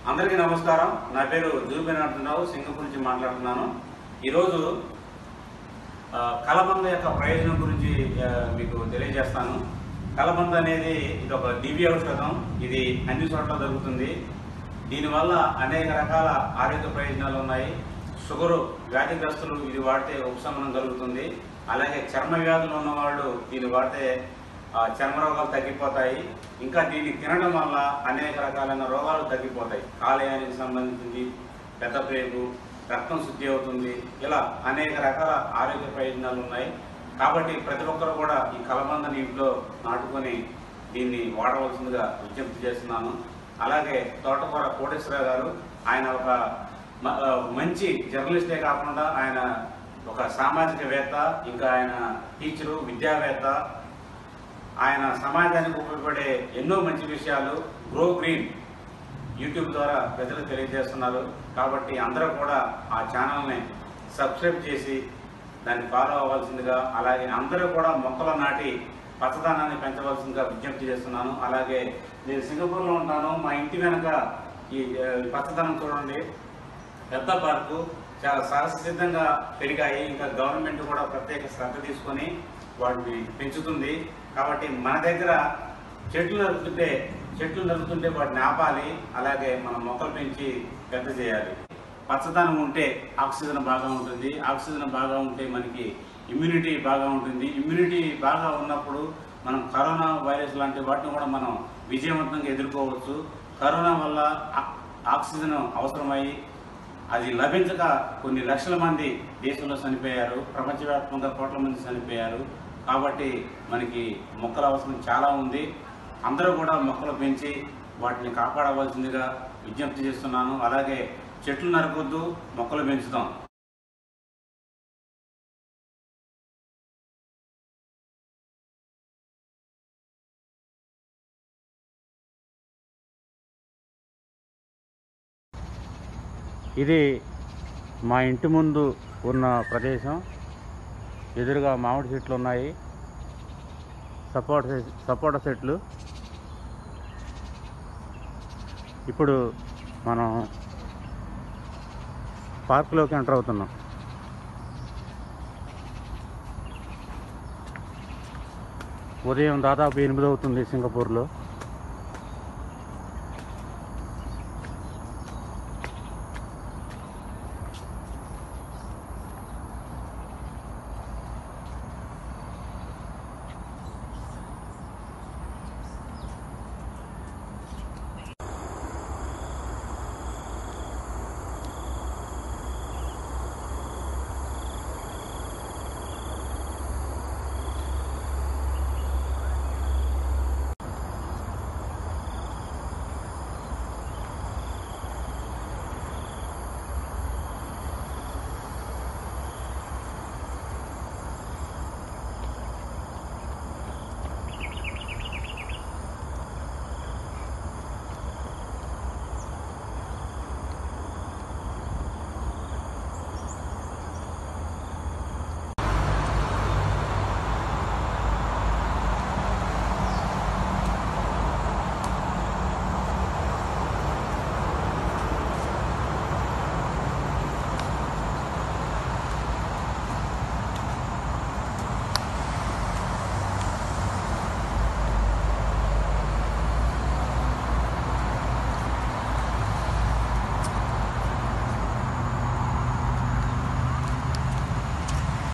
అందరికీ నమస్కారం నా పేరు జూబినాథరావు సింగపూర్ నుంచి మాట్లాడుతున్నాను ఈరోజు ఆ, కలబంద యొక్క ప్రయోజనం గురించి ఆ, మీకు తెలియజేస్తాను కలబంద అనేది ఇది ఒక దివ్య ఔషధం ఇది అన్ని చోట్ల దొరుకుతుంది దీనివల్ల అనేక రకాల ఆరోగ్య ప్రయోజనాలు ఉన్నాయి షుగరు వ్యాధిగ్రస్తులు ఇది వాడితే ఉపశమనం కలుగుతుంది అలాగే చర్మ వ్యాధులు ఉన్నవాళ్ళు దీన్ని వాడితే ఆ, చర్మ రోగాలు తగ్గిపోతాయి ఇంకా దీన్ని తినడం వల్ల అనేక రకాలైన రోగాలు తగ్గిపోతాయి కాలేయానికి సంబంధించింది పెద్ద ప్రేగు రక్తం శుద్ధి అవుతుంది ఇలా అనేక రకాల ఆరోగ్య ప్రయోజనాలు ఉన్నాయి కాబట్టి ప్రతి ఒక్కరు కూడా ఈ కలబందని ఇంట్లో నాటుకొని దీన్ని వాడవలసిందిగా విజ్ఞప్తి చేస్తున్నాను అలాగే తోటకూర కోటేశ్వరరావు గారు ఆయన ఒక మ- ఆ, మంచి జర్నలిస్టే కాకుండా ఆయన ఒక సామాజికవేత్త ఇంకా ఆయన టీచరు విద్యావేత్త ఆయన సమాజానికి ఉపయోగపడే ఎన్నో మంచి విషయాలు గ్రో గ్రీన్ యూట్యూబ్ ద్వారా ప్రజలకు తెలియజేస్తున్నారు కాబట్టి అందరూ కూడా ఆ ఛానల్ని సబ్స్క్రైబ్ చేసి దాన్ని ఫాలో అవ్వాల్సిందిగా అలాగే అందరూ కూడా మొక్కలు నాటి పచ్చదనాన్ని పెంచవలసిందిగా విజ్ఞప్తి చేస్తున్నాను అలాగే నేను సింగపూర్లో ఉంటాను మా ఇంటి వెనక ఈ ఆ, పచ్చదనం చూడండి పెద్ద పార్కు చాలా సహజసిద్ధంగా పెరిగాయి ఇంకా గవర్నమెంట్ కూడా ప్రత్యేక శ్రద్ధ తీసుకొని వాటిని పెంచుతుంది కాబట్టి మన దగ్గర చెట్లు నరుకుతుంటే చెట్లు నరుకుతుంటే వాటిని ఆపాలి అలాగే మనం మొక్కలు పెంచి పెద్ద చేయాలి పచ్చదనం ఉంటే ఆక్సిజన్ బాగా ఉంటుంది ఆక్సిజన్ బాగా ఉంటే మనకి ఇమ్యూనిటీ బాగా ఉంటుంది ఇమ్యూనిటీ బాగా ఉన్నప్పుడు మనం కరోనా వైరస్ లాంటి వాటిని కూడా మనం విజయవంతంగా ఎదుర్కోవచ్చు కరోనా వల్ల ఆ- ఆక్సిజన్ అవసరమై అది లభించక కొన్ని లక్షల మంది దేశంలో చనిపోయారు ప్రపంచవ్యాప్తంగా కోట్ల మంది చనిపోయారు కాబట్టి మనకి మొక్కల అవసరం చాలా ఉంది అందరూ కూడా మొక్కలు పెంచి వాటిని కాపాడవలసిందిగా విజ్ఞప్తి చేస్తున్నాను అలాగే చెట్లు నరకొద్దు మొక్కలు పెంచుదాం ఇది మా ఇంటి ముందు ఉన్న ప్రదేశం ఎదురుగా మామిడి చెట్లు ఉన్నాయి సపోటా చె- సపోటా చెట్లు ఇప్పుడు మనం పార్కులోకి ఎంటర్ అవుతున్నాం ఉదయం దాదాపు ఎనిమిది అవుతుంది సింగపూర్లో